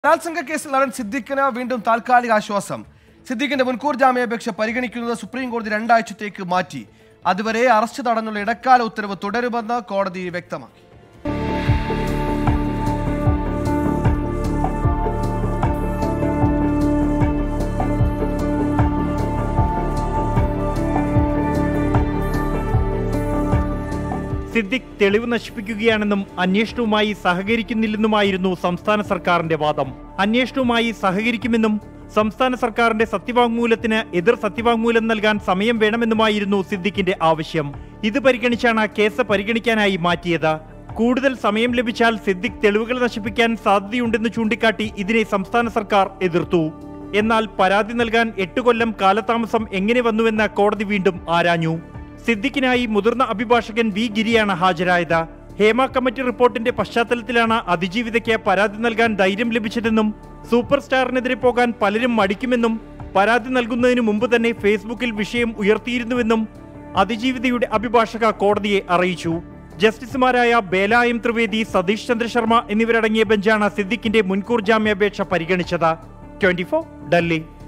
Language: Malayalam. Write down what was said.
ബലാത്സംഗ കേസിൽ നടൻ സിദ്ദിഖിന് വീണ്ടും താൽക്കാലിക ആശ്വാസം സിദ്ദിഖിന്റെ മുൻകൂർ ജാമ്യാപേക്ഷ പരിഗണിക്കുന്നത് സുപ്രീം കോടതി രണ്ടാഴ്ചത്തേക്ക് മാറ്റി അതുവരെ അറസ്റ്റ് തടഞ്ഞുള്ള ഇടക്കാല ഉത്തരവ് തുടരുമെന്ന് കോടതി വ്യക്തമാക്കി സിദ്ദിഖ് തെളിവ് നശിപ്പിക്കുകയാണെന്നും അന്വേഷണവുമായി സഹകരിക്കുന്നില്ലെന്നുമായിരുന്നു സംസ്ഥാന സർക്കാരിന്റെ വാദം അന്വേഷണവുമായി സഹകരിക്കുമെന്നും സംസ്ഥാന സർക്കാരിന്റെ സത്യവാങ്മൂലത്തിന് എതിർ സത്യവാങ്മൂലം നൽകാൻ സമയം വേണമെന്നുമായിരുന്നു സിദ്ദിഖിന്റെ ആവശ്യം ഇത് പരിഗണിച്ചാണ് കേസ് പരിഗണിക്കാനായി മാറ്റിയത് കൂടുതൽ സമയം ലഭിച്ചാൽ സിദ്ദിഖ് തെളിവുകൾ നശിപ്പിക്കാൻ സാധ്യതയുണ്ടെന്ന് ചൂണ്ടിക്കാട്ടി ഇതിനെ സംസ്ഥാന സർക്കാർ എതിർത്തു എന്നാൽ പരാതി നൽകാൻ എട്ട് കൊല്ലം കാലതാമസം എങ്ങനെ വന്നുവെന്ന് കോടതി വീണ്ടും ആരാഞ്ഞു സിദ്ദിഖിനായി മുതിർന്ന അഭിഭാഷകൻ വി ഗിരിയാണ് ഹാജരായത് ഹേമ കമ്മിറ്റി റിപ്പോർട്ടിന്റെ പശ്ചാത്തലത്തിലാണ് അതിജീവിതയ്ക്ക് പരാതി നൽകാൻ ധൈര്യം ലഭിച്ചതെന്നും സൂപ്പർ സ്റ്റാറിനെതിരെ പോകാൻ പലരും മടിക്കുമെന്നും പരാതി നൽകുന്നതിന് മുമ്പ് തന്നെ ഫേസ്ബുക്കിൽ വിഷയം ഉയർത്തിയിരുന്നുവെന്നും അതിജീവിതയുടെ അഭിഭാഷക കോടതിയെ അറിയിച്ചു ജസ്റ്റിസുമാരായ ബേല എം ത്രിവേദി സതീഷ് ചന്ദ്ര ശർമ്മ എന്നിവരടങ്ങിയ ബെഞ്ചാണ് സിദ്ദിഖിന്റെ മുൻകൂർ ജാമ്യാപേക്ഷ പരിഗണിച്ചത് ട്വന്റി ഡൽഹി